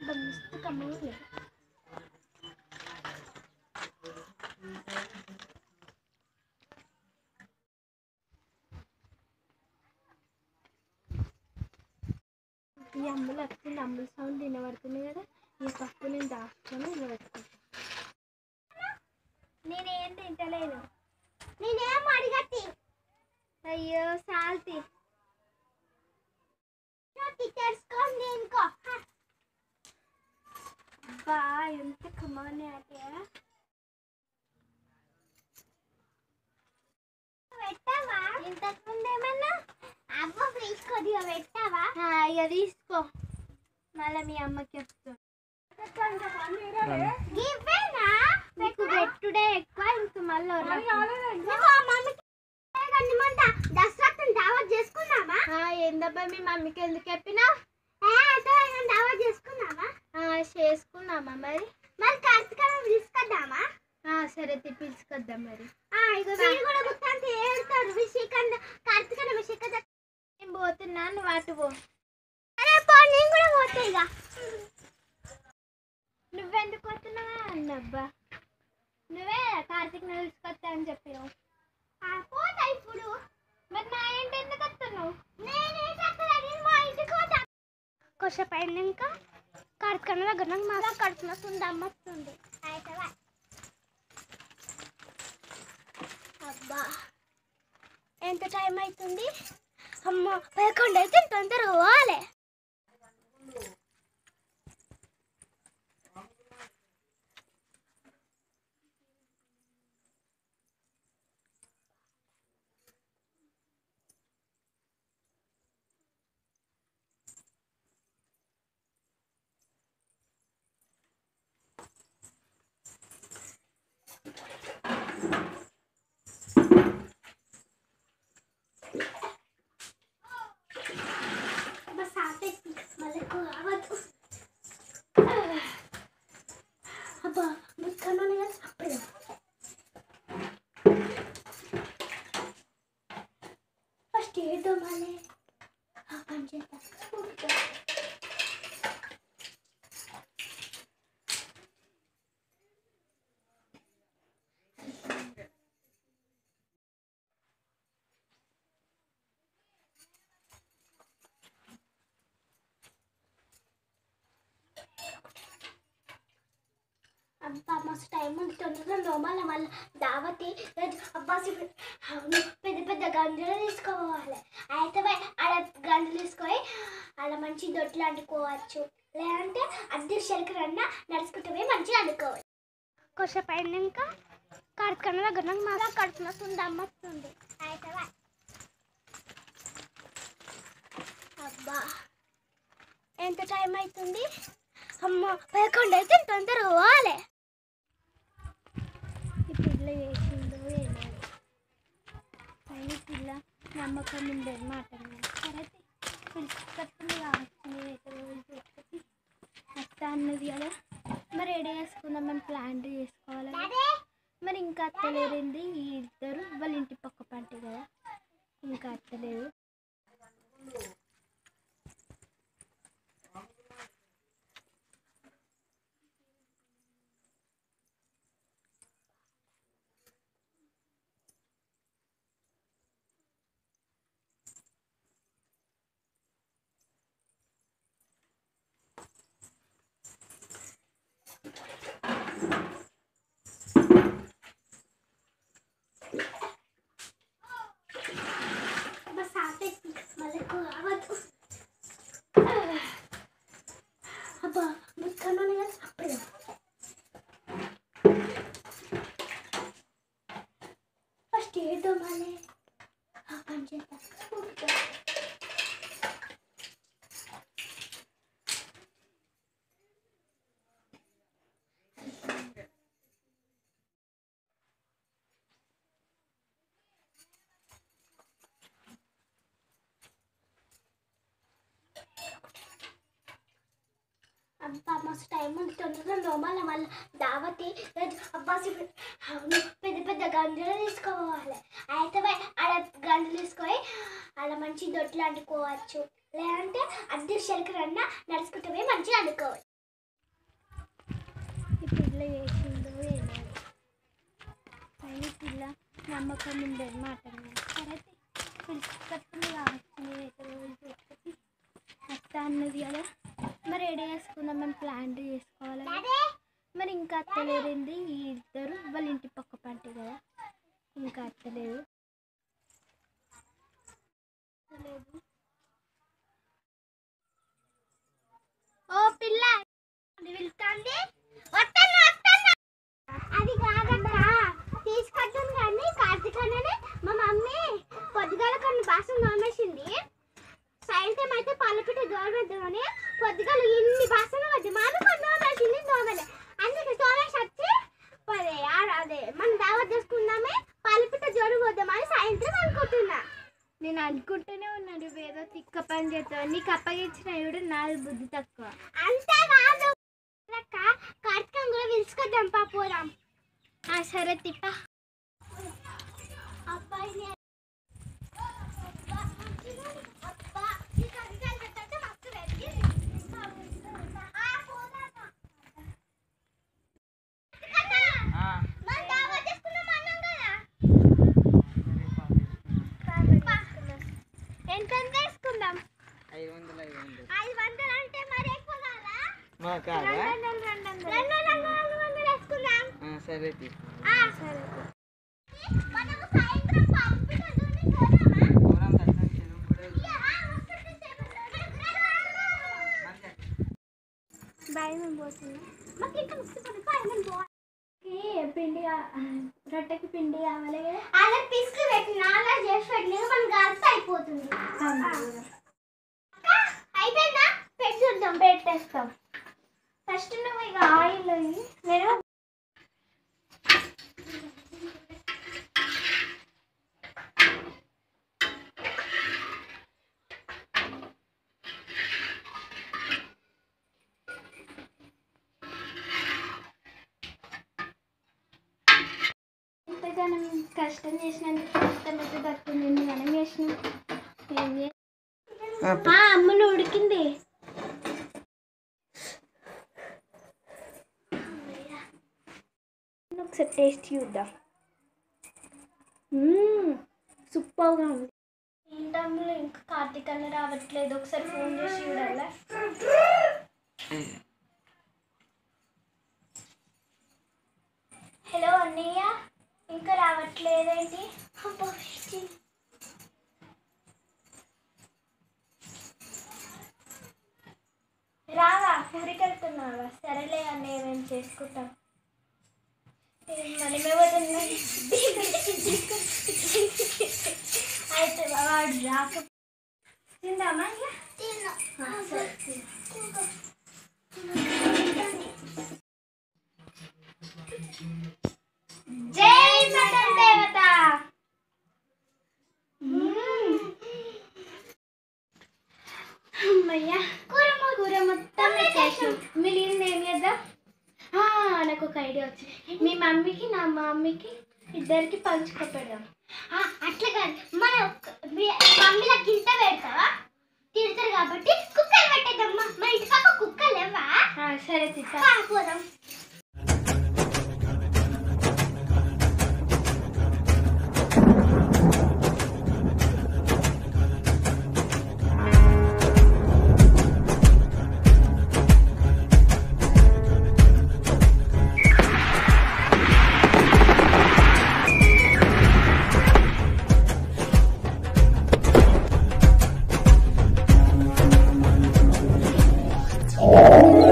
అబ్బా మస్తు కమ్మగా ఈ అమ్ములు వస్తుంది అమ్ముల సౌండ్ వినబడుతుంది కదా ఈ పప్పు నేను దాచుకొని ఇలా పెట్టుకుంటాను నేనేం తింటలేను నేనేం అడిగట్టి అయ్యో సాల్తి తెలుసుకోండి ఇంకో బా ఎంత కమానే అంటే పెట్టావా ఇంతకు ముందు ఏమన్నా అవ్వ ప్లీజ్ కొద్దిగా పెట్టావా ఇక తీసుకో మళ్ళీ మీ అమ్మకి చెప్తా గివ్వేనా మీకు పెట్టుడే ఎక్కువ ఇంక మళ్ళీ దసరా దావత్ చేసుకున్నామా ఏందబ్బా మీ మమ్మీకి ఎందుకు చెప్పినా దావత్ చేసుకున్నామా చేసుకున్నామా మరి మరి కార్తీక తీసుకొద్దామా సరే పిలుచుకొద్దాం మరి ఇక వీడు కూడా గుర్తాంతి ఏడుతాడు విషికంద కార్తీక విషికంద నేను పోతున్నా నువ్వు అటు పో అరే పో నేను కూడా పోతా ఇక నువ్వెందుకు పోతున్నావా అన్నబ్బా నువ్వే కార్తీక్ తీసుకొస్తా అని చెప్పినావు పోతా ఇప్పుడు మరి నా ఇంటి ఎందుకు వస్తున్నావు నేనే మా ఇంటికి పోతా కొద్దిసేపు అయినాక కార్తీక్ దగ్గర నాకు మాగా కడుపున వస్తుంది అమ్మ వస్తుంది అయితే బా. అబ్బా ఎంత టైం అవుతుంది అమ్మ పదకొండు అయితే తొందర పోవాలి బస్ ఆపేసి మళ్ళీ ఎక్కువ రావద్దు అబ్బా ముక్కను అప్పుడే ఫస్ట్ ఏదో మళ్ళీ ఆ పని చేద్దాం అబ్బా మస్తు టైం ఉంది తొందరగా నోమాల మళ్ళీ దావతి అబ్బా సి- అవును పెద్ద పెద్ద గంజులు తీసుకోవాలి అయితే పోయి ఆడ గంజులు తీసుకొని ఆడ మంచి దొడ్లు అంటుకోవచ్చు లేదంటే అద్దె శరికరన్న నడుచుకుంటూ పోయి మంచిగా అండుకోవాలి కొద్దిసేపు అయినాక కార్తీకన్న దగ్గర నాకు మాగా కడుపున వస్తుంది అమ్మ వస్తుంది అయితే పోయి. అబ్బా ఎంత టైం అవుతుంది అమ్మ పదకొండు అయితే తొందరగా పోవాలి ఈ పిల్ల చేసిందో ఏమో కానీ పిల్ల నమ్మకం ఉండేది మాట సరే పిలుచుకొస్తుంది కావచ్చు నేనైతే రోజు పెట్టుకొని అత్త అన్నది కదా మరి ఎడ చేసుకుందాం మేము ప్లాన్ చేసుకోవాలి మరి ఇంకా అత్తలేరింది ఈ ఇద్దరు వాళ్ళ ఇంటి పక్క పంట కదా ఇంకా అత్తలేదు బస్ ఆపేసి మళ్ళీ ఎక్కువ రావద్దు అబ్బా ముక్కను అప్పుడే ఫస్ట్ ఏదో మళ్ళీ ఆ పని చేద్దాం అబ్బా మస్తు టైం ఉంది తొందరగా నోమాల మళ్ళీ దావతి అబ్బా సి- అవును పెద్ద పెద్ద గంజులు తీసుకోవాలి అయితే పోయి ఆడ గంజులు తీసుకొని ఆడ మంచి దొడ్లు అంటుకోవచ్చు లేదంటే అద్దె శరికరన్న నడుచుకుంటూ పోయి మంచిగా అండుకోవాలి ఎట్లా చేసిందో ఏమో కానీ పిల్ల నమ్మకం ఉండేది మాట మీద. సరే పిలుచుకొస్తుంది కావచ్చు నేనైతే రోజు పెట్టుకొని వస్తా అన్నది కదా మరి ఎడ చేసుకుందామని ప్లాన్ చేసుకోవాలి కదా. మరి ఇంకా అత్తలేరింది ఈ ఇద్దరు వాళ్ళ ఇంటి పక్క పంట కదా ఇంకా అత్తలేదు అత్తలేదు. ఓ పిల్ల అది పిలుస్తుంది వస్తాను వస్తాను అది కాదక్క తీసుకొచ్చాను కానీ కార్తీకనే మా మమ్మీ పొద్దుగాల కొన్ని బాసం నోమేసింది సాయంత్రం అయితే పాలపిట్ట దోరబెద్దామని పొద్దుగాల ఇన్ని బాసలు వద్దు మా అమ్మ కొన్ని నోమేసింది నోమలే అందుకే సోమేసి వచ్చి పదే ఆ- అదే మనం దావత్ చేసుకుందామే పాలపిట్ట జోడు పోద్దామని సాయంత్రం అనుకుంటున్నా నేను అనుకుంటూనే ఉన్నాను ఏదో తిక్క పని చేస్తావు నీకు అప్పగించిన కూడా నాది బుద్ధి తక్కువ అంతే కాదు కార్తీకం కూడా పిలుచుకొద్దాం పా పోదాం ఆ సరే తిప్ప అబ్బాయి ఎంత తీసుకుందాం ఐదు వందలు ఐదు వందలు ఐదు వందలు అంటే మరి ఎక్కువ కాదా మా కాదా రెండు వందలు రెండు వందలు రెండు వందలు రెండు వందలు వేసుకుందాం ఆ, సరే తీ. సరే మనము సాయంత్రం పంపిణీ పోదామా పోరాం దర్శనం చేసుకొని కూడా వెళ్దాం. భయం పోతుంది మాకు ఇంకా ముసుకొని భయం పో పిండి కా- రొట్టెకి పిండి కావాలి కదా అలా పిసుకు పెట్టిన అలా చేసి పెట్టిన మనం కలిసి అయిపోతుంది అక్క, అయిపోయిందా పెట్టి చూద్దాం పెట్టేస్తాం ఫస్ట్ నువ్వు ఇక ఆయిల్ వేయి. నేను ఎంతగానో కష్టం చేసినందుకు కష్టం అయితే దక్కింది మనం చేసినాం ఏం చే- ఆ, ఆ, అమ్మలు ఉడికింది ఒకసారి టేస్ట్ చూద్దాం సూపర్గా ఉంది ఏంటమ్ములు ఇంకా కార్తీక్ అన్న రావట్లేదు ఒకసారి ఫోన్ చేసి చూడాలా హలో అన్నయ్య ఇంకా రావట్లేదేంటి అబ్బా, షీ. రావా ఊరికి వెళ్తున్నావా సరేలే అన్నయ్య మేము చేసుకుంటాం మనమేమవుతున్నా అయితే వాడు రాక తిందామా ఇక ఆ, సరే తిందాం. జై మటన్ దేవత అమ్మయ్యా కూర కూర మొత్తం పెట్టేసాం మిగిలింది ఏం చేద్దాం ఆ, నాకు ఒక ఐడియా వచ్చింది మీ మమ్మీకి నా మమ్మీకి ఇద్దరికి పంచుకో పెడదాం అట్లా కాదు మన మమ్మీలో గింత పెడతావా తిడతారు కాబట్టి కుక్కలు పెట్టేద్దాం మా ఇంటి పక్క కుక్కలు లేవా సరే తిట్టా పోదాం Oh.